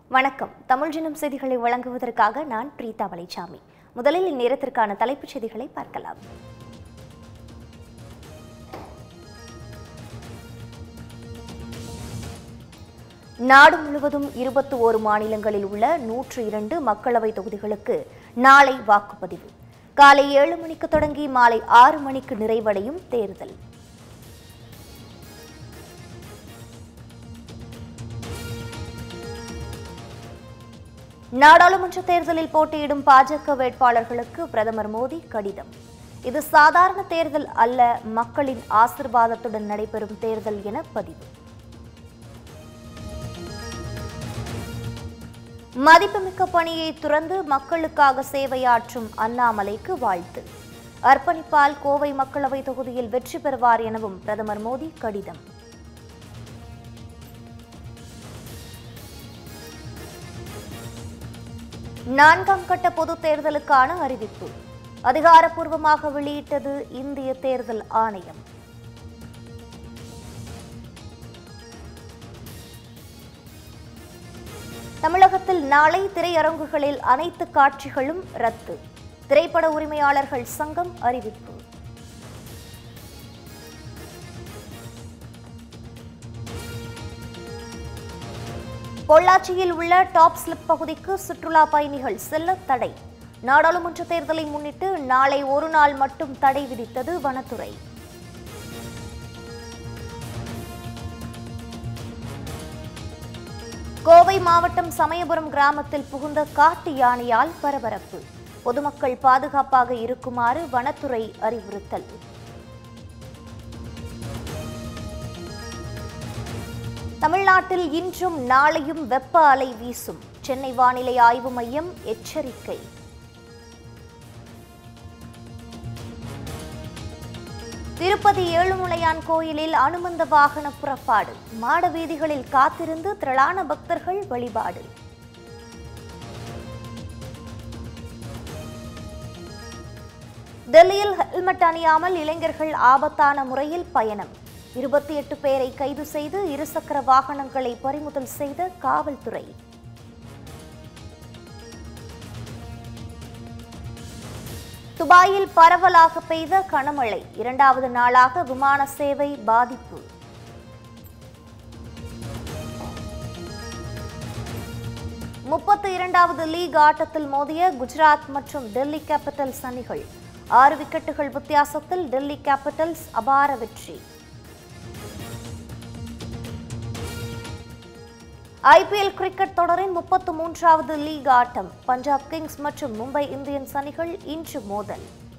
வணக்கம் தமிழ் ஜனம் செய்திகளை வழங்குவதற்காக நான் பிரீதா வலைச்சாமி முதலில் இந்நேரத்திற்கான தலைப்புச் செய்திகளை பார்க்கலாம் நாடு முழுவதும் இருபத்தி ஓரு மாநிலங்களில் உள்ள நூற்று இரண்டு மக்களவை தொகுதிகளுக்கு நாளை வாக்குப்பதிவு காலை ஏழு மணிக்கு தொடங்கி மாலை ஆறு மணிக்கு நிறைவடையும் தேர்தல் நாடாளுமன்ற தேர்தலில் போட்டியிடும் பாஜக வேட்பாளர்களுக்கு பிரதமர் மோடி கடிதம் இது சாதாரண தேர்தல் அல்ல மக்களின் ஆசிர்வாதத்துடன் நடைபெறும் தேர்தல் என பதிவு மதிப்புமிக்க பணியை துறந்து மக்களுக்காக சேவையாற்றும் அண்ணாமலைக்கு வாழ்த்து அர்ப்பணிப்பால் கோவை மக்களவை தொகுதியில் வெற்றி பெறுவார் எனவும் பிரதமர் மோடி கடிதம் நான்காம் கட்ட பொதுத் தேர்தலுக்கான அறிவிப்பு அதிகாரப்பூர்வமாக வெளியிட்டது இந்திய தேர்தல் ஆணையம் தமிழகத்தில் நாளை திரையரங்குகளில் அனைத்து காட்சிகளும் ரத்து திரைப்பட உரிமையாளர்கள் சங்கம் அறிவிப்பு பொள்ளாச்சியில் உள்ள டாப் ஸ்லிப் பகுதிக்கு சுற்றுலா பயணிகள் செல்ல தடை நாடாளுமன்ற தேர்தலை முன்னிட்டு நாளை ஒரு நாள் மட்டும் தடை விதித்தது வனத்துறை கோவை மாவட்டம் சமயபுரம் கிராமத்தில் புகுந்த காட்டு யானையால் பரபரப்பு பொதுமக்கள் பாதுகாப்பாக இருக்குமாறு வனத்துறை அறிவுறுத்தல் தமிழ்நாட்டில் இன்றும் நாளையும் வெப்ப அலை வீசும் சென்னை வானிலை ஆய்வு மையம் எச்சரிக்கை திருப்பதி ஏழுமலையான் கோயிலில் அனுமந்த வாகன புறப்பாடு மாட வீதிகளில் காத்திருந்து திரளான பக்தர்கள் வழிபாடு டெல்லியில் ஹெல்மெட் அணியாமல் இளைஞர்கள் ஆபத்தான முறையில் பயணம் இருபத்தி எட்டு பேரை கைது செய்து இருசக்கர வாகனங்களை பறிமுதல் செய்த காவல்துறை துபாயில் பரவலாக பெய்த கனமழை இரண்டாவது நாளாக விமான சேவை பாதிப்பு முப்பத்தி இரண்டாவது லீக் ஆட்டத்தில் மோதிய குஜராத் மற்றும் டெல்லி கேபிட்டல்ஸ் அணிகள் ஆறு விக்கெட்டுகள் வித்தியாசத்தில் டெல்லி கேபிட்டல்ஸ் அபார வெற்றி ஐபிஎல் கிரிக்கெட் தொடரின் முப்பத்து மூன்றாவது லீக் ஆட்டம் பஞ்சாப் கிங்ஸ் மற்றும் மும்பை இந்தியன்ஸ் அணிகள் இன்று மோதல்